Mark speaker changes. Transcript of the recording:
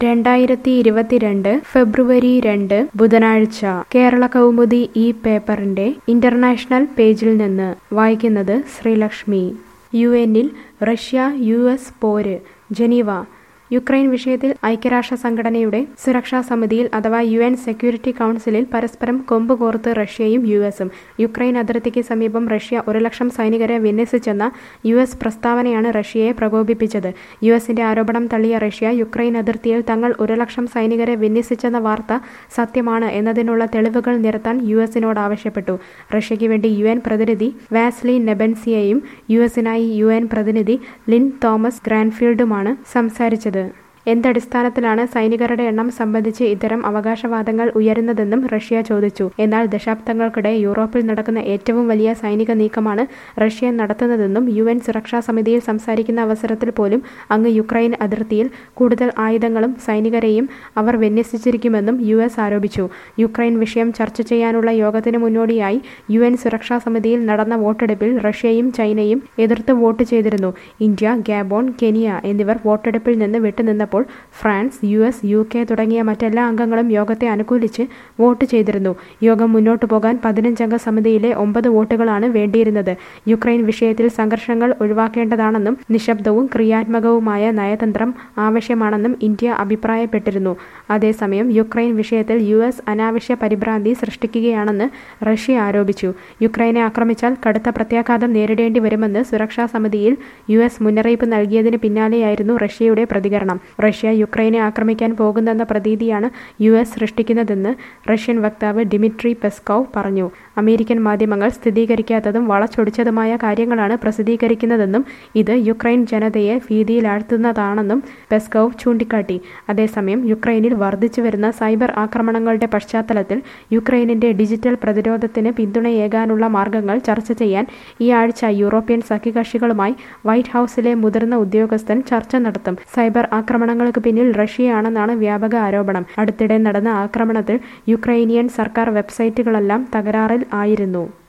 Speaker 1: രണ്ടായിരത്തി ഇരുപത്തിരണ്ട് ഫെബ്രുവരി രണ്ട് ബുധനാഴ്ച കേരള കൗമുദി ഈ പേപ്പറിന്റെ ഇന്റർനാഷണൽ പേജിൽ നിന്ന് വായിക്കുന്നത് ശ്രീലക്ഷ്മി യു എന്നിൽ റഷ്യ യു എസ് പോര് ജനീവ യുക്രൈൻ വിഷയത്തിൽ ഐക്യരാഷ്ട്ര സംഘടനയുടെ സുരക്ഷാ സമിതിയിൽ അഥവാ യു എൻ സെക്യൂരിറ്റി കൗൺസിലിൽ പരസ്പരം കൊമ്പ് കോർത്ത് റഷ്യയും യു എസും യുക്രൈൻ അതിർത്തിക്ക് സമീപം റഷ്യ ഒരു ലക്ഷം സൈനികരെ വിന്യസിച്ചെന്ന യു എസ് പ്രസ്താവനയാണ് റഷ്യയെ പ്രകോപിപ്പിച്ചത് യു എസിന്റെ ആരോപണം തള്ളിയ റഷ്യ യുക്രൈൻ അതിർത്തിയിൽ തങ്ങൾ ഒരു ലക്ഷം സൈനികരെ വിന്യസിച്ചെന്ന വാർത്ത സത്യമാണ് എന്നതിനുള്ള തെളിവുകൾ നിരത്താൻ യു എസിനോട് ആവശ്യപ്പെട്ടു റഷ്യയ്ക്ക് വേണ്ടി യു എൻ പ്രതിനിധി വാസ്ലി നെബൻസിയയും യു എസിനായി യു എൻ പ്രതിനിധി ലിൻ തോമസ് ഗ്രാൻഫീൽഡുമാണ് സംസാരിച്ചത് എന്തടിസ്ഥാനത്തിലാണ് സൈനികരുടെ എണ്ണം സംബന്ധിച്ച് ഇത്തരം അവകാശവാദങ്ങൾ ഉയരുന്നതെന്നും റഷ്യ ചോദിച്ചു എന്നാൽ ദശാബ്ദങ്ങൾക്കിടെ യൂറോപ്പിൽ നടക്കുന്ന ഏറ്റവും വലിയ സൈനിക നീക്കമാണ് റഷ്യ നടത്തുന്നതെന്നും യു എൻ സുരക്ഷാ സമിതിയിൽ സംസാരിക്കുന്ന അവസരത്തിൽ പോലും അങ്ങ് യുക്രൈൻ അതിർത്തിയിൽ കൂടുതൽ ആയുധങ്ങളും സൈനികരെയും അവർ വിന്യസിച്ചിരിക്കുമെന്നും യു എസ് ആരോപിച്ചു യുക്രൈൻ വിഷയം ചർച്ച ചെയ്യാനുള്ള യോഗത്തിന് മുന്നോടിയായി യു എൻ സുരക്ഷാ സമിതിയിൽ നടന്ന വോട്ടെടുപ്പിൽ റഷ്യയും ചൈനയും എതിർത്ത് വോട്ട് ചെയ്തിരുന്നു ഇന്ത്യ ഗാബോൺ കെനിയ എന്നിവർ വോട്ടെടുപ്പിൽ നിന്ന് വിട്ടുനിന്നപ്പോൾ France U S U K തുടങ്ങിയ മറ്റെല്ലാ അംഗങ്ങളും യോഗത്തെ അനുകൂലിച്ച് വോട്ട് ചെയ്തിരുന്നു യോഗം മുന്നോട്ടു പോകാൻ പതിനഞ്ചംഗ സമിതിയിലെ ഒമ്പത് വോട്ടുകളാണ് വേണ്ടിയിരുന്നത് യുക്രൈൻ വിഷയത്തിൽ സംഘർഷങ്ങൾ ഒഴിവാക്കേണ്ടതാണെന്നും നിശബ്ദവും ക്രിയാത്മകവുമായ നയതന്ത്രം ആവശ്യമാണെന്നും ഇന്ത്യ അഭിപ്രായപ്പെട്ടിരുന്നു അതേസമയം യുക്രൈൻ വിഷയത്തിൽ യു എസ് അനാവശ്യ പരിഭ്രാന്തി സൃഷ്ടിക്കുകയാണെന്ന് റഷ്യ ആരോപിച്ചു യുക്രൈനെ ആക്രമിച്ചാൽ കടുത്ത പ്രത്യാഘാതം നേരിടേണ്ടി വരുമെന്ന് സുരക്ഷാ സമിതിയിൽ യു എസ് മുന്നറിയിപ്പ് നൽകിയതിന് പിന്നാലെയായിരുന്നു റഷ്യയുടെ പ്രതികരണം റഷ്യ യുക്രൈനെ ആക്രമിക്കാൻ പോകുന്നെന്ന പ്രതീതിയാണ് യു എസ് സൃഷ്ടിക്കുന്നതെന്ന് റഷ്യൻ വക്താവ് ഡിമിട്രി പെസ്കോവ് പറഞ്ഞു അമേരിക്കൻ മാധ്യമങ്ങൾ സ്ഥിരീകരിക്കാത്തതും വളച്ചൊടിച്ചതുമായ കാര്യങ്ങളാണ് പ്രസിദ്ധീകരിക്കുന്നതെന്നും ഇത് യുക്രൈൻ ജനതയെ ഭീതിയിലാഴ്ത്തുന്നതാണെന്നും പെസ്കോവ് ചൂണ്ടിക്കാട്ടി അതേസമയം യുക്രൈനിൽ വർദ്ധിച്ചുവരുന്ന സൈബർ ആക്രമണങ്ങളുടെ പശ്ചാത്തലത്തിൽ യുക്രൈനിന്റെ ഡിജിറ്റൽ പ്രതിരോധത്തിന് പിന്തുണയേകാനുള്ള മാർഗങ്ങൾ ചർച്ച ചെയ്യാൻ ഈ ആഴ്ച യൂറോപ്യൻ സഖ്യകക്ഷികളുമായി വൈറ്റ് ഹൌസിലെ മുതിർന്ന ഉദ്യോഗസ്ഥൻ ചർച്ച നടത്തും സൈബർ ആക്രമണങ്ങൾക്ക് പിന്നിൽ റഷ്യയാണെന്നാണ് വ്യാപക ആരോപണം അടുത്തിടെ നടന്ന ആക്രമണത്തിൽ യുക്രൈനിയൻ സർക്കാർ വെബ്സൈറ്റുകളെല്ലാം തകരാറിൽ ആയിരുന്നു